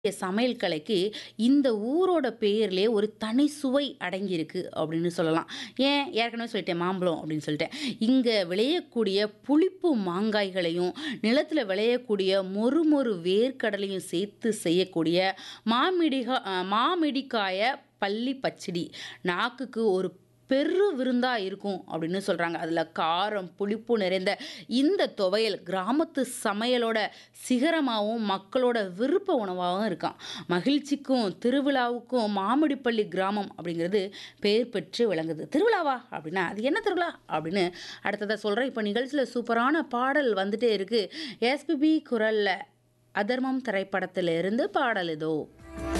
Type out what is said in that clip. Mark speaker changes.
Speaker 1: சமையல் கலைக்கு இந்த ஊரோட பெயர்லயே ஒரு தனி சுவை அடங்கியிருக்கு அப்படின்னு சொல்லலாம். ஏன் ஏற்கனவே சொல்லிட்டேன் மாம்பழம் அப்படின்னு சொல்லிட்டேன். இங்க விளையக்கூடிய புளிப்பு மாங்காய்களையும், நிலத்துல விளையக்கூடிய மொறு மொறு வேர்க்கடலையும் சேர்த்து செய்யக்கூடிய மாமிடிகா அ மாமிடிக்காய பள்ளி பச்சடி நாக்குக்கு ஒரு பெரு விருந்தா இருக்கும் அப்படின்னு சொல்றாங்க. அதுல காரம், புளிப்பு நிறைந்த இந்த துவையல் கிராமத்து சமையலோட சிகரமாவும், மக்களோட விருப்ப உணவாவும் இருக்காம். மகிழ்ச்சிக்கும், திருவிழாவுக்கும் மாமிடிப்பள்ளி கிராமம் அப்படிங்கிறது பெயர் பெற்று விளங்குது. திருவிழாவா? அப்படின்னா, அது என்ன திருவிழா? அப்படின்னு அடுத்ததா சொல்றேன். இப்ப நிகழ்ச்சியில சூப்பரான பாடல் வந்துட்டே இருக்கு. எஸ்பிபி குரல்ல அதர்மம் திரைப்படத்திலிருந்து பாடல் இதோ.